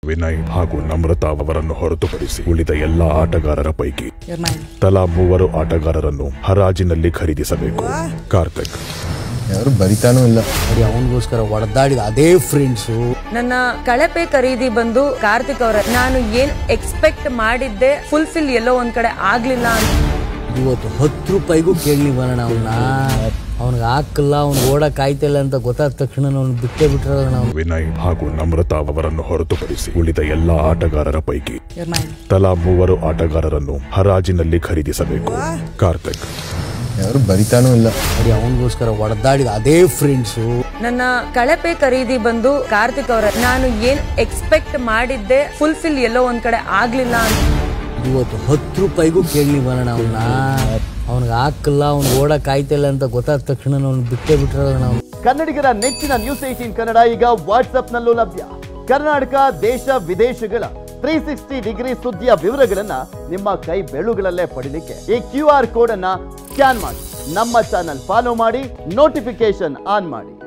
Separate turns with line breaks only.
ವಿನಯ್ ಹಾಗೂ ನಮ್ರತಾ ಅವರನ್ನು ಹೊರತುಪಡಿಸಿ ಉಳಿದ ಎಲ್ಲಾ ಆಟಗಾರರ ಪೈಕಿ
You're mine.
ತಲಾ ಮೂವರು ಆಟಗಾರರನ್ನು ಹರಾಜಿನಲ್ಲಿ ಖರೀದಿಸಬೇಕು ಕಾರ್ತಿಕ್
ಯಾರು ಬರಿತಾನೂ ಇಲ್ಲ
ನೋಡಿ ಅವನಿಗೋಸ್ಕರ ಹೊಡೆದಾಡಿದ ಅದೇ ಫ್ರೆಂಡ್ಸು
ನನ್ನ ಕಳಪೆ ಖರೀದಿ ಬಂದು ಕಾರ್ತಿಕ್ ಅವರ ನಾನು ಏನ್ ಎಕ್ಸ್ಪೆಕ್ಟ್ ಮಾಡಿದ್ದೆ ಫುಲ್ಫಿಲ್ ಎಲ್ಲೋ ಒಂದ್ ಕಡೆ ಆಗ್ಲಿಲ್ಲ ಅಂತ
ಇವತ್ತು ಹತ್ತು ರೂಪಾಯಿಗೂ ಕೇಳಲಿ ಬರೋಣ ಅವನ್ನ ಅವ್ನಿಗೆ ಹಾಕಲ್ಲ ಅವ್ನು ಓಡಕ್ ಆಯ್ತಿಲ್ಲ ಅಂತ ಗೊತ್ತಾದ ತಕ್ಷಣ ಅವ್ನು ಬಿಟ್ಟೇ ಬಿಟ್ರಲ್ಲ ನಾವು
ವಿನಯ್ ಹಾಗೂ ನಮ್ರತಾ ಅವರನ್ನು ಹೊರತುಪಡಿಸಿ ಉಳಿದ ಎಲ್ಲಾ ಆಟಗಾರರ ಪೈಕಿ
You're mine.
ತಲಾ ಮೂವರು ಆಟಗಾರರನ್ನು ಹರಾಜಿನಲ್ಲಿ ಖರೀದಿಸಬೇಕು ಕಾರ್ತಿಕ್
ಯಾರು ಬರಿತಾನೂ ಇಲ್ಲ
ನೋಡಿ ಅವನಿಗೋಸ್ಕರ ಹೊಡೆದಾಡಿದ ಅದೇ ಫ್ರೆಂಡ್ಸು
ನನ್ನ ಕಳಪೆ ಖರೀದಿ ಬಂದು ಕಾರ್ತಿಕ್ ಅವರ ನಾನು ಏನ್ ಎಕ್ಸ್ಪೆಕ್ಟ್ ಮಾಡಿದ್ದೆ ಫುಲ್ಫಿಲ್ ಎಲ್ಲೋ ಒಂದ್ ಕಡೆ ಆಗ್ಲಿಲ್ಲ ಅಂತ
ಇವತ್ತು ಹತ್ತು ರೂಪಾಯಿಗೂ ಕೇಳಲಿ ಬರೋಣ ಅವನ್ನ ಅವ್ನಿಗೆ ಹಾಕಲ್ಲ ಅವ್ನು ಓಡಕ್ ಆಯ್ತಿಲ್ಲ ಅಂತ ಗೊತ್ತಾದ ತಕ್ಷಣ ಅವ್ನು ಬಿಟ್ಟೇ ಬಿಟ್ರಲ್ಲ ನಾವು
ಕನ್ನಡಿಗರ ನೆಚ್ಚಿನ ನ್ಯೂಸ್ ಏಟೀನ್ ಕನ್ನಡ ಈಗ ವಾಟ್ಸ್ಆಪ್ನಲ್ಲೂ ಲಭ್ಯ ಕರ್ನಾಟಕ ದೇಶ ವಿದೇಶಗಳ ತ್ರೀ ಸಿಕ್ಸ್ಟಿ ಡಿಗ್ರಿ ಸುದ್ದಿಯ ವಿವರಗಳನ್ನ ನಿಮ್ಮ ಕೈ ಬೆಳುಗಳಲ್ಲೇ ಪಡಿಲಿಕ್ಕೆ ಈ ಕ್ಯೂ ಆರ್ ಕೋಡ್ ಅನ್ನ ಸ್ಕ್ಯಾನ್ ಮಾಡಿ ನಮ್ಮ ಚಾನಲ್ ಫಾಲೋ ಮಾಡಿ ನೋಟಿಫಿಕೇಶನ್ ಆನ್ ಮಾಡಿ